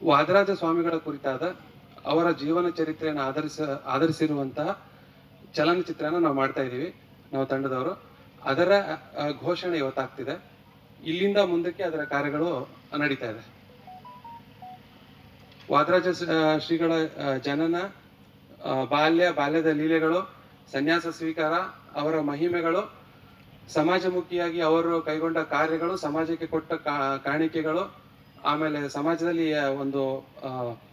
ವಾದರಾಜ ಸ್ವಾಮಿಗಳ ಕುರಿತಾದ ಅವರ ಜೀವನ ಚರಿತ್ರೆಯನ್ನು ಆಧರಿಸ ಆಧರಿಸಿರುವಂತಹ ಚಲನಚಿತ್ರನ ನಾವು ಮಾಡ್ತಾ ಇದ್ದೀವಿ ನಾವು ತಂಡದವರು ಅದರ ಆ, ಘೋಷಣೆ ಇವತ್ತಾಗ್ತಿದೆ ಇಲ್ಲಿಂದ ಮುಂದಕ್ಕೆ ಅದರ ಕಾರ್ಯಗಳು ನಡೀತಾ ಇದೆ ವಾದರಾಜ ಸ- ಆ, ಶ್ರೀಗಳ ಆ, ಜನನ ಆ, ಬಾಲ್ಯ ಬಾಲ್ಯದ ಲೀಲೆಗಳು ಸನ್ಯಾಸ ಸ್ವೀಕಾರ ಅವರ ಮಹಿಮೆಗಳು ಸಮಾಜಮುಖಿಯಾಗಿ ಅವರು ಕೈಗೊಂಡ ಕಾರ್ಯಗಳು ಸಮಾಜಕ್ಕೆ ಕೊಟ್ಟ ಕಾ- ಕಾಣಿಕೆಗಳು ಆಮೇಲೆ ಸಮಾಜದಲ್ಲಿ ಆ, ಒಂದು ಆ,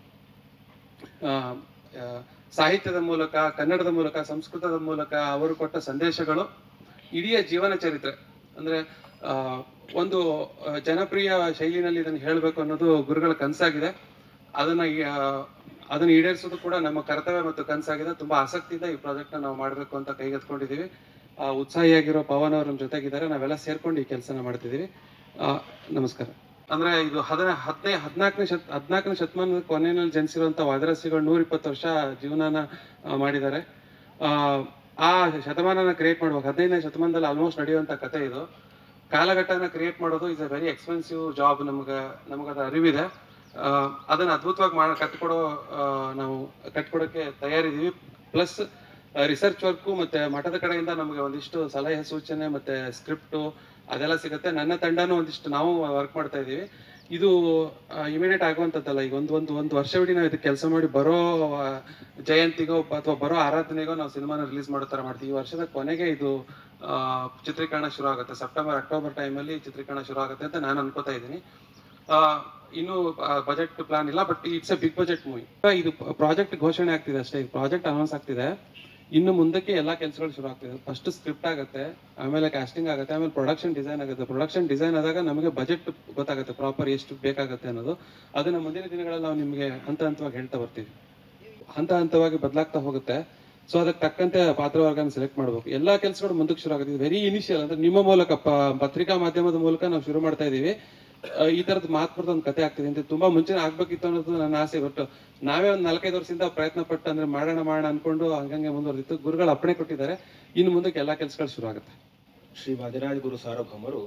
ಆ, ಆ, ಸಾಹಿತ್ಯದ ಮೂಲಕ ಕನ್ನಡದ ಮೂಲಕ ಸಂಸ್ಕೃತದ ಮೂಲಕ ಅವರು ಕೊಟ್ಟ ಸಂದೇಶಗಳು ಇಡೀ ಜೀವನ ಚರಿತ್ರೆ ಅಂದ್ರೆ ಆ, ಒಂದು ಆ, ಜನಪ್ರಿಯ ಶೈಲಿನಲ್ಲಿ ಇದನ್ನು ಹೇಳಬೇಕು ಅನ್ನೋದು ಗುರುಗಳ ಕನಸಾಗಿದೆ ಅದನ್ನ ಈ, ಆ, ಅದನ್ನ ಈಡೇರಿಸೋದು ಕೂಡ ನಮ್ಮ ಕರ್ತವ್ಯ ಮತ್ತು ಕನಸಾಗಿದೆ ತುಂಬಾ ಆಸಕ್ತಿಯಿಂದ ಈ ಪ್ರಾಜೆಕ್ಟ್ ನಾವು ಮಾಡಬೇಕು ಅಂತ ಕೈಗೆತ್ಕೊಂಡಿದ್ದೀವಿ ಆ, ಉತ್ಸಾಹಿಯಾಗಿರೋ ಪವನ್ ಅವ್ರ ನಮ್ಮ ಜೊತೆಗಿದ್ದಾರೆ ನಾವೆಲ್ಲ ಸೇರ್ಕೊಂಡು ಈ ಕೆಲಸನ ಮಾಡ್ತಿದ್ದೀವಿ ಆ, ನಮಸ್ಕಾರ ಅಂದ್ರೆ ಇದು ಹದಿನ ಹದಿನೈ ಹದಿನಾಲ್ಕನೇ ಶತ್ ಹದಿನಾಲ್ಕನೇ ಶತಮಾನದ ಕೊನೆಯಲ್ಲಿ ಜನಿಸಿರುವಂತ ವಾದರಸಿಗಳು ನೂರ ಇಪ್ಪತ್ತು ವರ್ಷ ಜೀವನನ ಆ, ಮಾಡಿದ್ದಾರೆ ಆ, ಆ ಶತಮಾನನ ಕ್ರಿಯೇಟ್ ಮಾಡುವಾಗ ಹದಿನೈದನೇ ಶತಮಾನದಲ್ಲಿ ಆಲ್ಮೋಸ್ಟ್ ನಡೆಯುವಂತ ಕತೆ ಇದು ಕಾಲಘಟ್ಟನ ಕ್ರಿಯೇಟ್ ಮಾಡೋದು is a very expensive job ನಮ್ಗೆ ನಮಗದ ಅರಿವಿದೆ ಆ, ಅದನ್ನ ಅದ್ಭುತವಾಗಿ ಮಾಡ ಕಟ್ಕೊಡೋ ಆ, ನಾವು ಕಟ್ಕೊಡೋಕೆ ತಯಾರಿದ್ದೀವಿ ಪ್ಲಸ್ ರಿಸರ್ಚ್ ವರ್ಕು ಮತ್ತೆ ಮಠದ ಕಡೆಯಿಂದ ನಮಗೆ ಒಂದಿಷ್ಟು ಸಲಹೆ ಸೂಚನೆ ಮತ್ತೆ ಸ್ಕ್ರಿಪ್ಟು ಅದೆಲ್ಲ ಸಿಗುತ್ತೆ ನನ್ನ ತಂಡನೂ ಒಂದಿಷ್ಟು ನಾವು ವರ್ಕ್ ಮಾಡ್ತಾ ಇದ್ದೀವಿ ಇದು ಇಮಿಡಿಯೇಟ್ ಆಗುವಂಥದ್ದಲ್ಲ ಈಗ ಒಂದು ಒಂದು ಒಂದು ವರ್ಷವಿಡೀ ನಾವು ಇದಕ್ಕೆ ಕೆಲಸ ಮಾಡಿ ಬರೋ ಆ, ಜಯಂತಿಗೋ ಅಥವಾ ಬರೋ ಆರಾಧನೆಗೋ ನಾವು ಸಿನಿಮಾನ ರಿಲೀಸ್ ಮಾಡೋ ಥರ ಮಾಡ್ತೀವಿ ಈ ವರ್ಷದ ಕೊನೆಗೆ ಇದು ಆ, ಚಿತ್ರೀಕರಣ ಶುರು ಆಗುತ್ತೆ ಸೆಪ್ಟೆಂಬರ್ ಅಕ್ಟೋಬರ್ ಟೈಮಲ್ಲಿ ಚಿತ್ರೀಕರಣ ಶುರು ಆಗುತ್ತೆ ಅಂತ ನಾನು ಅನ್ಕೋತಾ ಇದ್ದೀನಿ ಆ, ಇನ್ನು ಬಜೆಟ್ ಪ್ಲಾನ್ ಇಲ್ಲ but it's a big budget movie ಇದು ಪ್ರಾಜೆಕ್ಟ್ ಘೋಷಣೆ ಆಗ್ತಿದೆ ಅಷ್ಟೇ ಪ್ರಾಜೆಕ್ಟ್ ಅನೌನ್ಸ್ ಆಗ್ತಿದೆ ಇನ್ನು ಮುಂದಕ್ಕೆ ಎಲ್ಲ ಕೆಲಸಗಳು ಶುರು ಆಗ್ತಿದೆ ಫಸ್ಟ್ ಸ್ಕ್ರಿಪ್ಟ್ ಆಗುತ್ತೆ ಆಮೇಲೆ ಕಾಸ್ಟಿಂಗ್ ಆಗುತ್ತೆ ಆಮೇಲೆ ಪ್ರೊಡಕ್ಷನ್ ಡಿಸೈನ್ ಆಗುತ್ತೆ ಪ್ರೊಡಕ್ಷನ್ ಡಿಸೈನ್ ಆದಾಗ ನಮಗೆ ಬಜೆಟ್ ಗೊತ್ತಾಗುತ್ತೆ ಪ್ರಾಪರ್ ಎಷ್ಟು ಬೇಕಾಗುತ್ತೆ ಅನ್ನೋದು ಅದನ್ನ ಮುಂದಿನ ದಿನಗಳಲ್ಲಿ ನಾವು ನಿಮಗೆ ಹಂತ ಹಂತವಾಗಿ ಹೇಳ್ತಾ ಬರ್ತೀವಿ ಹಂತ ಹಂತವಾಗಿ ಬದಲಾಗ್ತಾ ಹೋಗುತ್ತೆ ಸೊ ಅದಕ್ಕೆ ತಕ್ಕಂತೆ ಪಾತ್ರವರ್ಗನ ಸೆಲೆಕ್ಟ್ ಮಾಡಬೇಕು ಎಲ್ಲಾ ಕೆಲಸಗಳು ಮುಂದಕ್ಕೆ ಶುರು ಆಗುತ್ತೆ ವೆರಿ ಇನಿಷಿಯಲ್ ಅಂದ್ರೆ ನಿಮ್ಮ ಮೂಲಕ ಪ- ಪತ್ರಿಕಾ ಮಾಧ್ಯಮದ ಮೂಲಕ ನಾವು ಶುರು ಮಾಡ್ತಾ ಇದೀವಿ ಆ, ಈ ತರದ ಮಾತು ಬರ್ದ ಒಂದು ಕತೆ ಆಗ್ತಿದೆ ಅಂತ ತುಂಬಾ ಮುಂಚೆ ಆಗ್ಬೇಕಿತ್ತು ಅನ್ನೋದು ನನ್ನ ಆಸೆ ಬಟ್ ನಾವೇ ಒಂದು ನಾಲ್ಕೈದು ವರ್ಷದಿಂದ ಪ್ರಯತ್ನ ಪಟ್ಟು ಅಂದ್ರೆ ಮಾಡೋಣ ಮಾಡೋಣ ಅನ್ಕೊಂಡು ಹಂಗಂಗೆ ಮುಂದುವರೆದಿತ್ತು ಗುರುಗಳು ಅಪ್ಪಣೆ ಕೊಟ್ಟಿದ್ದಾರೆ ಇನ್ನು ಮುಂದಕ್ಕೆ ಎಲ್ಲಾ ಕೆಲಸಗಳು ಶುರು ಆಗುತ್ತೆ ಶ್ರೀ ವಾದಿರಾಜ ಗುರು ಸಾರ್ವಭೌಮರು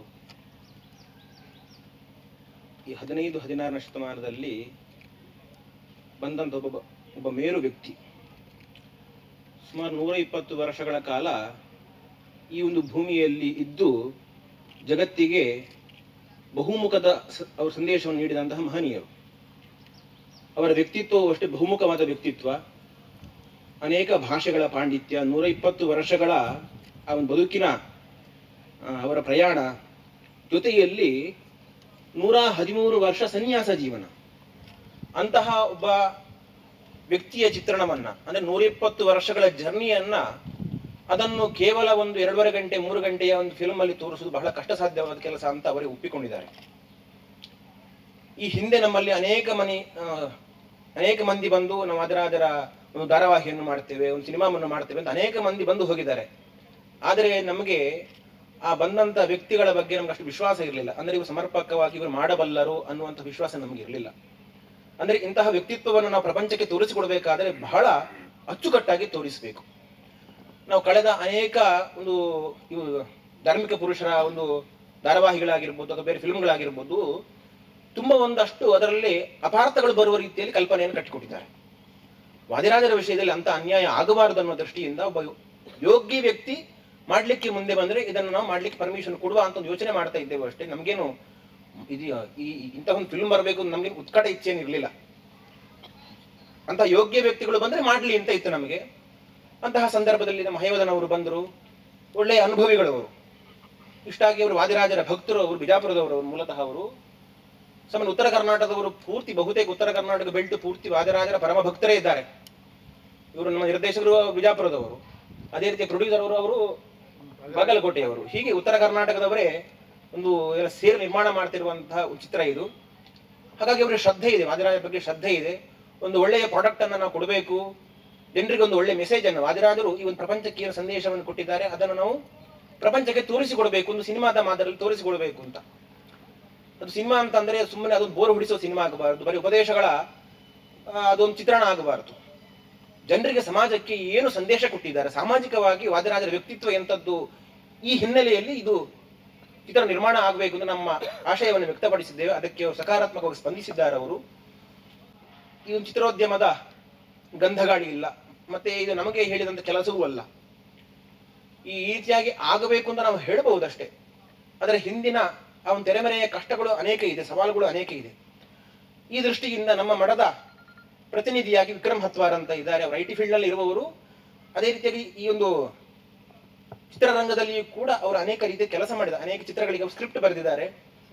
ಈ ಹದಿನೈದು ಹದಿನಾರನೇ ಶತಮಾನದಲ್ಲಿ ಬಂದಂಥ ಒಬ್ಬ ಒಬ್ಬ ಮೇರು ವ್ಯಕ್ತಿ ಸುಮಾರು ನೂರ ಇಪ್ಪತ್ತು ವರ್ಷಗಳ ಕಾಲ ಈ ಒಂದು ಭೂಮಿಯಲ್ಲಿ ಇದ್ದು ಜಗತ್ತಿಗೆ ಬಹುಮುಖದ ಸ- ಅವರ ಸಂದೇಶವನ್ನು ನೀಡಿದಂತಹ ಮಹನೀಯರು ಅವರ ವ್ಯಕ್ತಿತ್ವವು ಅಷ್ಟೇ ಬಹುಮುಖವಾದ ವ್ಯಕ್ತಿತ್ವ ಅನೇಕ ಭಾಷೆಗಳ ಪಾಂಡಿತ್ಯ ನೂರ ಇಪ್ಪತ್ತು ವರ್ಷಗಳ ಆ ಒಂದು ಬದುಕಿನ ಆ, ಅವರ ಪ್ರಯಾಣ ಜೊತೆಯಲ್ಲಿ ನೂರ ಹದಿಮೂರು ವರ್ಷ ಸನ್ಯಾಸ ಜೀವನ ಅಂತಹ ಒಬ್ಬ ವ್ಯಕ್ತಿಯ ಚಿತ್ರಣವನ್ನ ಅಂದ್ರೆ ನೂರ ಇಪ್ಪತ್ತು ವರ್ಷಗಳ ಜರ್ನಿಯನ್ನ ಅದನ್ನು ಕೇವಲ ಒಂದು ಎರಡೂವರೆ ಗಂಟೆ ಮೂರು ಗಂಟೆಯ ಒಂದು ಫಿಲ್ಮ್ ಅಲ್ಲಿ ತೋರಿಸುವುದು ಬಹಳ ಕಷ್ಟ ಸಾಧ್ಯವಾದ ಕೆಲಸ ಅಂತ ಅವರೇ ಒಪ್ಪಿಕೊಂಡಿದ್ದಾರೆ ಈ ಹಿಂದೆ ನಮ್ಮಲ್ಲಿ ಅನೇಕ ಮನೆ ಆ, ಅನೇಕ ಮಂದಿ ಬಂದು ನಾವು ಅದರ ಅದರ ಒಂದು ಧಾರಾವಾಹಿಯನ್ನು ಮಾಡ್ತೇವೆ ಒಂದು ಸಿನಿಮಾವನ್ನು ಮಾಡ್ತೇವೆ ಅಂತ ಅನೇಕ ಮಂದಿ ಬಂದು ಹೋಗಿದ್ದಾರೆ ಆದರೆ ನಮಗೆ ಆ ಬಂದಂತ ವ್ಯಕ್ತಿಗಳ ಬಗ್ಗೆ ನಮ್ಗೆ ಅಷ್ಟು ವಿಶ್ವಾಸ ಇರಲಿಲ್ಲ ಅಂದ್ರೆ ಇವರು ಸಮರ್ಪಕವಾಗಿ ಇವರು ಮಾಡಬಲ್ಲರು ಅನ್ನುವಂಥ ವಿಶ್ವಾಸ ನಮಗೆ ಇರಲಿಲ್ಲ ಅಂದ್ರೆ ಇಂತಹ ವ್ಯಕ್ತಿತ್ವವನ್ನು ನಾವು ಪ್ರಪಂಚಕ್ಕೆ ತೋರಿಸಿಕೊಡ್ಬೇಕಾದ್ರೆ ಬಹಳ ಅಚ್ಚುಕಟ್ಟಾಗಿ ತೋರಿಸಬೇಕು ನಾವು ಕಳೆದ ಅನೇಕ ಒಂದು ಇವು ಧಾರ್ಮಿಕ ಪುರುಷರ ಒಂದು ಧಾರಾವಾಹಿಗಳಾಗಿರ್ಬೋದು ಅಥವಾ ಬೇರೆ ಫಿಲ್ಮ್ಗಳಾಗಿರ್ಬೋದು ತುಂಬಾ ಒಂದಷ್ಟು ಅದರಲ್ಲಿ ಅಪಾರ್ಥಗಳು ಬರುವ ರೀತಿಯಲ್ಲಿ ಕಲ್ಪನೆಯನ್ನು ಕಟ್ಟಿಕೊಟ್ಟಿದ್ದಾರೆ ವಾದಿರಾಜರ ವಿಷಯದಲ್ಲಿ ಅಂತ ಅನ್ಯಾಯ ಆಗಬಾರದು ಅನ್ನೋ ದೃಷ್ಟಿಯಿಂದ ಒಬ್ಬ ಯೋಗ್ಯ ವ್ಯಕ್ತಿ ಮಾಡ್ಲಿಕ್ಕೆ ಮುಂದೆ ಬಂದ್ರೆ ಇದನ್ನು ನಾವು ಮಾಡ್ಲಿಕ್ಕೆ ಪರ್ಮಿಷನ್ ಕೊಡುವ ಅಂತ ಒಂದು ಯೋಚನೆ ಮಾಡ್ತಾ ಇದ್ದೇವೆ ಅಷ್ಟೇ ನಮಗೇನು ಇದು ಈ ಇಂಥ ಒಂದು ಫಿಲ್ಮ್ ಬರಬೇಕು ನಮ್ಗೆ ಉತ್ಕಟ ಇಚ್ಛೆ ಏನಿರ್ಲಿಲ್ಲ ಅಂತ ಯೋಗ್ಯ ವ್ಯಕ್ತಿಗಳು ಬಂದ್ರೆ ಮಾಡ್ಲಿ ಅಂತ ಇತ್ತು ನಮಗೆ ಅಂತಹ ಸಂದರ್ಭದಲ್ಲಿ ನಮ್ಮ ಹೈವದನ್ ಅವರು ಬಂದರು ಒಳ್ಳೆಯ ಅನುಭವಿಗಳು ಅವರು ಇಷ್ಟಾಗಿ ಅವರು ವಾದಿರಾಜರ ಭಕ್ತರು ಅವರು ಬಿಜಾಪುರದವರು ಅವರು ಮೂಲತಃ ಅವರು ಸಾಮಾನ್ಯ ಉತ್ತರ ಕರ್ನಾಟಕದವರು ಪೂರ್ತಿ ಬಹುತೇಕ ಉತ್ತರ ಕರ್ನಾಟಕ ಬೆಲ್ಟ್ ಪೂರ್ತಿ ವಾದಿರಾಜರ ಪರಮ ಭಕ್ತರೇ ಇದ್ದಾರೆ ಇವರು ನಮ್ಮ ನಿರ್ದೇಶಕರು ಬಿಜಾಪುರದವರು ಅದೇ ರೀತಿ ಪ್ರೊಡ್ಯೂಸರ್ ಅವರು ಅವರು ಬಾಗಲಕೋಟೆಯವರು ಹೀಗೆ ಉತ್ತರ ಕರ್ನಾಟಕದವರೇ ಒಂದು ಎಲ್ಲ ಸೇರಿ ನಿರ್ಮಾಣ ಮಾಡ್ತಿರುವಂತಹ ಒಂದು ಚಿತ್ರ ಇದು ಹಾಗಾಗಿ ಅವರಿಗೆ ಶ್ರದ್ಧೆ ಇದೆ ವಾದಿರಾಜರ ಬಗ್ಗೆ ಶ್ರದ್ಧೆ ಇದೆ ಒಂದು ಒಳ್ಳೆಯ ಪ್ರಾಡಕ್ಟ್ ಅನ್ನು ನಾವು ಕೊಡಬೇಕು ಜನರಿಗೆ ಒಂದು ಒಳ್ಳೆಯ ಮೆಸೇಜ್ ಅನ್ನು ವಾದಿರಾಜರು ಈ ಒಂದು ಪ್ರಪಂಚಕ್ಕೆ ಏನು ಸಂದೇಶವನ್ನು ಕೊಟ್ಟಿದ್ದಾರೆ ಅದನ್ನು ನಾವು ಪ್ರಪಂಚಕ್ಕೆ ತೋರಿಸಿಕೊಡ್ಬೇಕು ಒಂದು ಸಿನಿಮಾದ ಮಾದರಿಯಲ್ಲಿ ತೋರಿಸಿಕೊಡ್ಬೇಕು ಅಂತ ಅದು ಸಿನಿಮಾ ಅಂತಂದ್ರೆ ಸುಮ್ಮನೆ ಅದೊಂದು ಬೋರ್ ಹೊಡಿಸೋ ಸಿನಿಮಾ ಆಗಬಾರದು ಬರೀ ಉಪದೇಶಗಳ ಆ, ಅದೊಂದು ಚಿತ್ರಣ ಆಗಬಾರದು ಜನರಿಗೆ ಸಮಾಜಕ್ಕೆ ಏನು ಸಂದೇಶ ಕೊಟ್ಟಿದ್ದಾರೆ ಸಾಮಾಜಿಕವಾಗಿ ವಾದಿರಾಜರ ವ್ಯಕ್ತಿತ್ವ ಎಂಥದ್ದು ಈ ಹಿನ್ನೆಲೆಯಲ್ಲಿ ಇದು ಚಿತ್ರ ನಿರ್ಮಾಣ ಆಗಬೇಕು ಅಂತ ನಮ್ಮ ಆಶಯವನ್ನು ವ್ಯಕ್ತಪಡಿಸಿದ್ದೇವೆ ಅದಕ್ಕೆ ಅವರು ಸಕಾರಾತ್ಮಕವಾಗಿ ಸ್ಪಂದಿಸಿದ್ದಾರೆ ಅವರು ಈ ಒಂದು ಚಿತ್ರೋದ್ಯಮದ ಗಂಧಗಾಳಿ ಇಲ್ಲ ಮತ್ತೆ ಇದು ನಮಗೆ ಹೇಳಿದಂತ ಕೆಲಸವೂ ಅಲ್ಲ ಈ ರೀತಿಯಾಗಿ ಆಗಬೇಕು ಅಂತ ನಾವು ಹೇಳಬಹುದಷ್ಟೇ ಅದರ ಹಿಂದಿನ ಆ ಒಂದು ತೆರೆಮರೆಯ ಕಷ್ಟಗಳು ಅನೇಕ ಇದೆ ಸವಾಲುಗಳು ಅನೇಕ ಇದೆ ಈ ದೃಷ್ಟಿಯಿಂದ ನಮ್ಮ ಮಠದ ಪ್ರತಿನಿಧಿಯಾಗಿ ವಿಕ್ರಮ್ ಹತ್ವಾರ್ ಅಂತ ಇದ್ದಾರೆ ಅವರು ಐ ಟಿ ಫೀಲ್ಡ್ ನಲ್ಲಿ ಇರುವವರು ಅದೇ ರೀತಿಯಾಗಿ ಈ ಒಂದು ಚಿತ್ರರಂಗದಲ್ಲಿಯೂ ಕೂಡ ಅವರು ಅನೇಕ ರೀತಿಯ ಕೆಲಸ ಮಾಡಿದ ಅನೇಕ ಚಿತ್ರಗಳಿಗೆ ಸ್ಕ್ರಿಪ್ಟ್ ಬರೆದಿದ್ದಾರೆ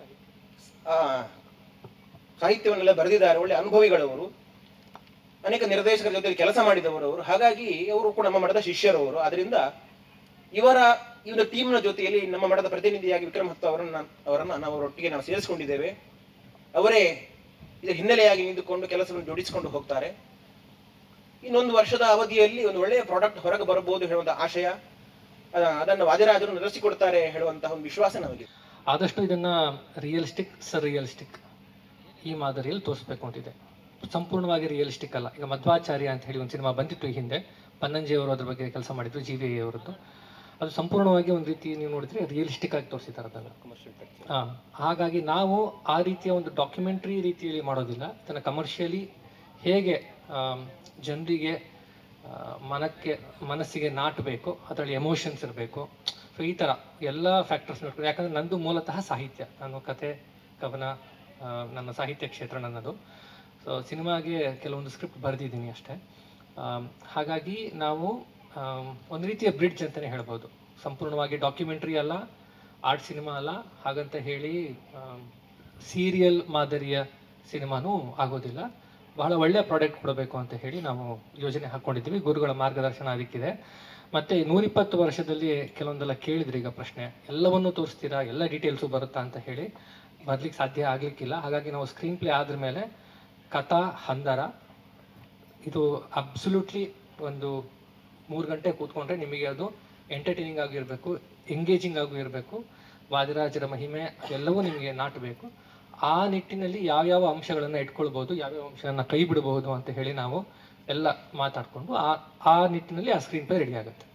ಆ ಸಾಹಿತ್ಯವನ್ನೆಲ್ಲ ಬರೆದಿದ್ದಾರೆ ಒಳ್ಳೆ ಅನುಭವಿಗಳವರು ಅನೇಕ ನಿರ್ದೇಶಕರ ಜೊತೆ ಕೆಲಸ ಮಾಡಿದವರು ಅವರು ಹಾಗಾಗಿ ಅವರು ಕೂಡ ನಮ್ಮ ಮಠದ ಶಿಷ್ಯರವರು ಅದರಿಂದ ಇವರ ಈ ಒಂದು ಟೀಮ್ನ ಜೊತೆಯಲ್ಲಿ ನಮ್ಮ ಮಠದ ಪ್ರತಿನಿಧಿಯಾಗಿ ವಿಕ್ರಮ್ ಹತ್ತು ಅವರನ್ನ ಅವರನ್ನ ನಾವು ಒಟ್ಟಿಗೆ ನಾವು ಸೇರಿಸಿಕೊಂಡಿದ್ದೇವೆ ಅವರೇ ಇದರ ಹಿನ್ನೆಲೆಯಾಗಿ ನಿಂತುಕೊಂಡು ಕೆಲಸವನ್ನು ಜೋಡಿಸಿಕೊಂಡು ಹೋಗ್ತಾರೆ ಇನ್ನೊಂದು ವರ್ಷದ ಅವಧಿಯಲ್ಲಿ ಒಂದು ಒಳ್ಳೆಯ ಪ್ರಾಡಕ್ಟ್ ಹೊರಗೆ ಬರಬಹುದು ಹೇಳುವಂತ ಆಶಯ ಅದ- ಅದನ್ನು ವಾದಿರಾಜರು ನಡೆಸಿಕೊಡ್ತಾರೆ ಹೇಳುವಂತಹ ಒಂದು ವಿಶ್ವಾಸ ನಮಗೆ ಆದಷ್ಟು ಇದನ್ನ ರಿಯಲಿಸ್ಟಿಕ್ ಸರ್ ರಿಯಲಿಸ್ಟಿಕ್ ಈ ಮಾದರಿಯಲ್ಲಿ ತೋರಿಸ್ಬೇಕು ಅಂತಿದೆ ಸಂಪೂರ್ಣವಾಗಿ ರಿಯಲಿಸ್ಟಿಕ್ ಅಲ್ಲ ಈಗ ಮಧ್ವಾಚಾರ್ಯ ಅಂತ ಹೇಳಿ ಒಂದು ಸಿನಿಮಾ ಬಂದಿತ್ತು ಈ ಹಿಂದೆ ಪನ್ನಂಜಿ ಅವರು ಅದ್ರ ಬಗ್ಗೆ ಕೆಲಸ ಮಾಡಿದ್ರು ಜಿ ವಿ ಅವರದ್ದು ಅದು ಸಂಪೂರ್ಣವಾಗಿ ಒಂದು ರೀತಿ ನೀವು ನೋಡಿದ್ರೆ ರಿಯಲಿಸ್ಟಿಕ್ ಆಗಿ ತೋರಿಸಿದ್ದಾರೆ ಅದನ್ನು ಹಾ ಹಾಗಾಗಿ ನಾವು ಆ ರೀತಿಯ ಒಂದು ಡಾಕ್ಯುಮೆಂಟ್ರಿ ರೀತಿಯಲ್ಲಿ ಮಾಡೋದಿಲ್ಲ ಇದನ್ನು ಕಮರ್ಷಿಯಲಿ ಹೇಗೆ ಜನರಿಗೆ ಮನಕ್ಕೆ ಮನಸ್ಸಿಗೆ ನಾಟಬೇಕು ಅದರಲ್ಲಿ ಎಮೋಷನ್ಸ್ ಇರಬೇಕು ಸೊ ಈ ಥರ ಎಲ್ಲ ಫ್ಯಾಕ್ಟರ್ಸ್ ನೋಡ್ಕೊಂಡು ಯಾಕಂದರೆ ನಂದು ಮೂಲತಃ ಸಾಹಿತ್ಯ ನಾನು ಕತೆ ಕವನ ಆ, ನನ್ನ ಸಾಹಿತ್ಯ ಕ್ಷೇತ್ರ ನನ್ನದು ಸೊ ಸಿನಿಮಾಗೆ ಕೆಲವೊಂದು ಸ್ಕ್ರಿಪ್ಟ್ ಬರೆದಿದ್ದೀನಿ ಅಷ್ಟೇ ಆಮ್, ಹಾಗಾಗಿ ನಾವು ಆಮ್, ಒಂದು ರೀತಿಯ ಬ್ರಿಡ್ಜ್ ಅಂತಲೇ ಹೇಳ್ಬೋದು ಸಂಪೂರ್ಣವಾಗಿ ಡಾಕ್ಯುಮೆಂಟ್ರಿ ಅಲ್ಲ ಆರ್ಟ್ ಸಿನಿಮಾ ಅಲ್ಲ ಹಾಗಂತ ಹೇಳಿ ಸೀರಿಯಲ್ ಮಾದರಿಯ ಸಿನಿಮಾನೂ ಆಗೋದಿಲ್ಲ ಬಹಳ ಒಳ್ಳೆಯ ಪ್ರಾಡಕ್ಟ್ ಕೊಡಬೇಕು ಅಂತ ಹೇಳಿ ನಾವು ಯೋಜನೆ ಹಾಕ್ಕೊಂಡಿದ್ದೀವಿ ಗುರುಗಳ ಮಾರ್ಗದರ್ಶನ ಅದಕ್ಕಿದೆ ಮತ್ತೆ ನೂರಿಪ್ಪತ್ತು ವರ್ಷದಲ್ಲಿ ಕೆಲವೊಂದೆಲ್ಲ ಕೇಳಿದ್ರಿ ಈಗ ಪ್ರಶ್ನೆ ಎಲ್ಲವನ್ನೂ ತೋರಿಸ್ತೀರಾ ಎಲ್ಲ ಡೀಟೇಲ್ಸು ಬರುತ್ತಾ ಅಂತ ಹೇಳಿ ಬರ್ಲಿಕ್ಕೆ ಸಾಧ್ಯ ಆಗ್ಲಿಕ್ಕಿಲ್ಲ ಹಾಗಾಗಿ ನಾವು ಸ್ಕ್ರೀನ್ ಪ್ಲೇ ಆದ್ರ ಮೇಲೆ ಕಥಾ ಹಂದರ ಇದು ಅಬ್ಸಲ್ಯೂಟ್ಲಿ ಒಂದು ಮೂರು ಗಂಟೆ ಕೂತ್ಕೊಂಡ್ರೆ ನಿಮಗೆ ಅದು ಎಂಟರ್ಟೈನಿಂಗ್ ಆಗಿರಬೇಕು ಎಂಗೇಜಿಂಗ್ ಆಗೂ ಇರಬೇಕು ವಾದಿರಾಜರ ಮಹಿಮೆ ಎಲ್ಲವೂ ನಿಮಗೆ ನಾಟಬೇಕು ಆ ನಿಟ್ಟಿನಲ್ಲಿ ಯಾವ್ಯಾವ ಅಂಶಗಳನ್ನು ಇಟ್ಕೊಳ್ಬೋದು ಯಾವ್ಯಾವ ಅಂಶಗಳನ್ನ ಕೈ ಬಿಡಬಹುದು ಅಂತ ಹೇಳಿ ನಾವು ಎಲ್ಲ ಮಾತಾಡಿಕೊಂಡು ಆ ಆ ನಿಟ್ಟಿನಲ್ಲಿ ಆ ಸ್ಕ್ರೀನ್ ಪ್ಲೇ ರೆಡಿ ಆಗುತ್ತೆ